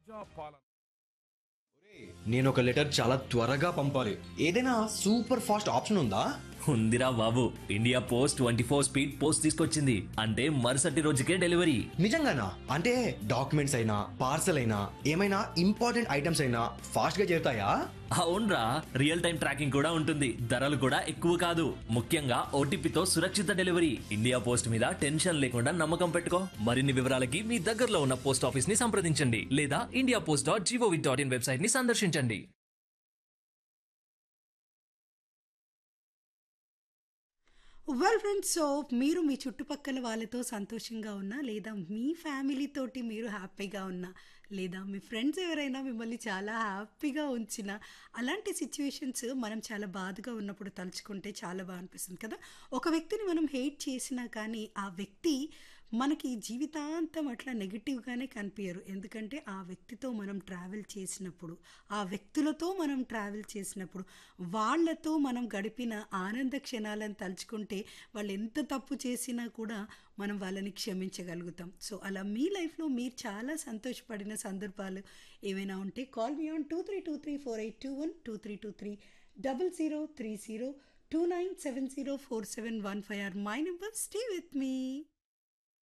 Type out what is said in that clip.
ప్రజా పాలన నేను ఒక లెటర్ చాలా త్వరగా పంపాలి ఏదైనా సూపర్ ఫాస్ట్ ఆప్షన్ ఉందా ఉందిరా బాబు India post twenty four speed post తీసుకొచ్చింది అంటే మరుసటి రోజుకే డెలివరీ నిజంగానా అంటే డాక్యుమెంట్స్ అయినా పార్సల్ అయినా ఏమైనా ఇంపార్టెంట్ ఐటమ్స్ అయినా ఫాస్ట్ గా చేరుతాయా అవునరా రియల్ టైం ట్రాకింగ్ కూడా ఉంటుంది ధరలు కూడా ఎక్కువ కాదు ముఖ్యంగా ఓటీపీతో సురక్షిత డెలివరీ ఇండియా పోస్ట్ మీద టెన్షన్ లేకుండా నమ్మకం పెట్టుకో మరిన్ని వివరాలకి మీ దగ్గరలో ఉన్న పోస్ట్ ఆఫీస్ ని సంప్రదించండి లేదా India post dot G O V dot in website ని సందర్శించండి వెల్ ఫ్రెండ్స్ సో మీరు మీ చుట్టుపక్కల వాళ్ళతో సంతోషంగా ఉన్నా లేదా మీ ఫ్యామిలీతోటి మీరు హ్యాపీగా ఉన్నా లేదా మీ ఫ్రెండ్స్ ఎవరైనా మిమ్మల్ని చాలా హ్యాపీగా ఉంచిన అలాంటి సిచ్యువేషన్స్ మనం చాలా బాధగా ఉన్నప్పుడు తలుచుకుంటే చాలా బాగా అనిపిస్తుంది కదా ఒక వ్యక్తిని మనం హెయిట్ చేసినా కానీ ఆ వ్యక్తి మనకి జీవితాంతం అట్లా నెగిటివ్గానే కనిపించరు ఎందుకంటే ఆ వ్యక్తితో మనం ట్రావెల్ చేసినప్పుడు ఆ వ్యక్తులతో మనం ట్రావెల్ చేసినప్పుడు వాళ్ళతో మనం గడిపిన ఆనంద క్షణాలను తలుచుకుంటే వాళ్ళు ఎంత తప్పు చేసినా కూడా మనం వాళ్ళని క్షమించగలుగుతాం సో అలా మీ లైఫ్లో మీరు చాలా సంతోషపడిన సందర్భాలు ఏమైనా ఉంటే call me on two three two three four eight two one two three two three double zero three zero two nine seven zero four seven one five or my number stay with me